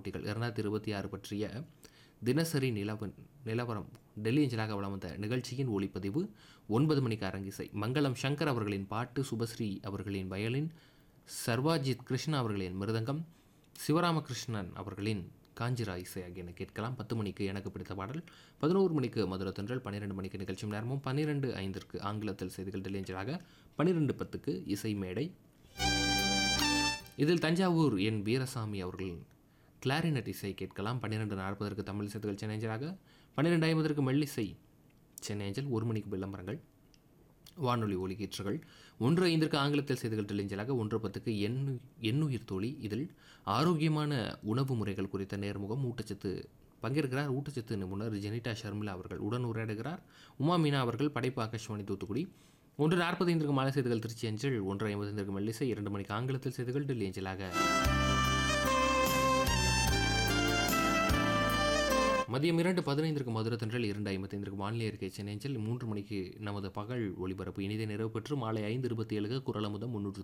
போட்டிகள் இரண்டாயிரத்தி இருபத்தி ஆறு பற்றிய தினசரி நிலவ நிலவரம் டெல்லி அஞ்சலாக வளம் வந்த நிகழ்ச்சியின் ஒளிப்பதிவு ஒன்பது மணிக்கு அரங்கிசை மங்களம் சங்கர் அவர்களின் பாட்டு சுபஸ்ரீ அவர்களின் வயலின் சர்வாஜித் கிருஷ்ணா அவர்களின் மிருதங்கம் சிவராமகிருஷ்ணன் அவர்களின் காஞ்சிரா இசை ஆகியன கேட்கலாம் பத்து மணிக்கு எனக்கு பிடித்த பாடல் பதினோரு மணிக்கு மதுரை தென்றல் பன்னிரெண்டு மணிக்கு நிகழ்ச்சி நேரமும் பன்னிரெண்டு ஐந்திற்கு ஆங்கிலத்தில் செய்திகள் டெல்லி அஞ்சலாக பன்னிரெண்டு பத்துக்கு இசை மேடை இதில் தஞ்சாவூர் என் வீரசாமி அவர்களின் கிளாரினட் இசை கேட்கலாம் பன்னிரெண்டு நாற்பதற்கு தமிழ் செய்திகள் சென்னை அஞ்சலாக பன்னிரெண்டு ஐம்பதற்கு மெல்லிசை சென்னை அஞ்சல் ஒரு மணிக்கு விளம்பரங்கள் வானொலி ஒலிகீற்றுகள் ஒன்று ஐந்திற்கு ஆங்கிலத்தில் செய்திகள் டெலிஞ்சலாக ஒன்று பத்துக்கு எண்ணு எண்ணுயிர் தோழி இதில் ஆரோக்கியமான உணவு முறைகள் குறித்த நேர்முகம் ஊட்டச்சத்து பங்கேற்கிறார் ஊட்டச்சத்து நிபுணர் ஜெனிட்டா ஷர்மிளா அவர்கள் உடன் உரையாடுகிறார் உமா மீனா அவர்கள் படைப்பு ஆகாஷ்வாணி தூத்துக்குடி ஒன்று நாற்பத்தைந்திற்கு மாலை செய்திகள் திருச்சி அஞ்சல் ஒன்று ஐம்பத்தைந்திற்கு மெல்லிசை இரண்டு மணிக்கு ஆங்கிலத்தில் செய்திகள் டெல்லி அஞ்சலாக மதியம் இரண்டு பதினைந்திற்கு மதுரை தென்றல் இரண்டு ஐம்பத்தைந்திற்கு வானிலை இருக்கை சென்னைஞ்சல் மூன்று மணிக்கு நமது பகல் ஒளிபரப்பு இனிதை நிறைவு பெற்று மாலை ஐந்து இருபத்தி ஏழுக்கு குரலமுதம் முன்னூற்று